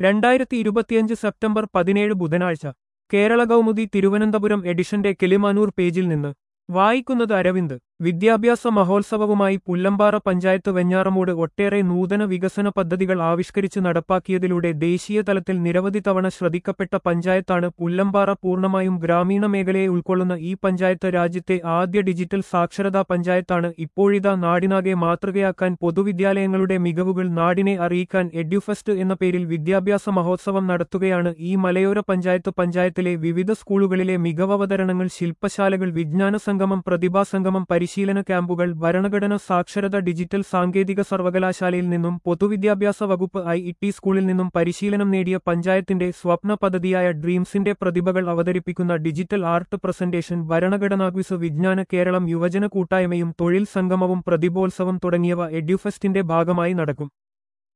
രണ്ടായിരത്തി ഇരുപത്തിയഞ്ച് സെപ്റ്റംബർ പതിനേഴ് ബുധനാഴ്ച കേരള കൗമുദി തിരുവനന്തപുരം എഡിഷന്റെ കിളിമാനൂർ പേജിൽ നിന്ന് വായിക്കുന്നത് അരവിന്ദ് വിദ്യാഭ്യാസ മഹോത്സവവുമായി പുല്ലമ്പാറ പഞ്ചായത്ത് വെഞ്ഞാറമൂട് ഒട്ടേറെ നൂതന വികസന പദ്ധതികൾ ആവിഷ്കരിച്ച് നടപ്പാക്കിയതിലൂടെ ദേശീയ തലത്തിൽ നിരവധി തവണ ശ്രദ്ധിക്കപ്പെട്ട പഞ്ചായത്താണ് പുല്ലമ്പാറ പൂർണ്ണമായും ഗ്രാമീണ മേഖലയെ ഉൾക്കൊള്ളുന്ന ഈ പഞ്ചായത്ത് രാജ്യത്തെ ആദ്യ ഡിജിറ്റൽ സാക്ഷരതാ പഞ്ചായത്താണ് ഇപ്പോഴിതാ നാടിനാകെ മാതൃകയാക്കാൻ പൊതുവിദ്യാലയങ്ങളുടെ മികവുകൾ നാടിനെ അറിയിക്കാൻ എഡ്യൂഫെസ്റ്റ് എന്ന പേരിൽ വിദ്യാഭ്യാസ മഹോത്സവം നടത്തുകയാണ് ഈ മലയോര പഞ്ചായത്ത് പഞ്ചായത്തിലെ വിവിധ സ്കൂളുകളിലെ മികവവതരണങ്ങൾ ശില്പശാലകൾ വിജ്ഞാന സംഗമം പ്രതിഭാസംഗമം പരിശീലന ക്യാമ്പുകൾ ഭരണഘടന സാക്ഷരത ഡിജിറ്റൽ സാങ്കേതിക സർവകലാശാലയിൽ നിന്നും പൊതുവിദ്യാഭ്യാസ വകുപ്പ് ഐ ഇ ടി സ്കൂളിൽ നിന്നും പരിശീലനം നേടിയ പഞ്ചായത്തിന്റെ സ്വപ്ന പദ്ധതിയായ ഡ്രീംസിന്റെ പ്രതിഭകൾ അവതരിപ്പിക്കുന്ന ഡിജിറ്റൽ ആർട്ട് പ്രസന്റേഷൻ ഭരണഘടനാ ക്വിസ് വിജ്ഞാന കേരളം യുവജന കൂട്ടായ്മയും തൊഴിൽ സംഗമവും പ്രതിഭോത്സവം തുടങ്ങിയവ എഡ്യൂഫെസ്റ്റിന്റെ ഭാഗമായി നടക്കും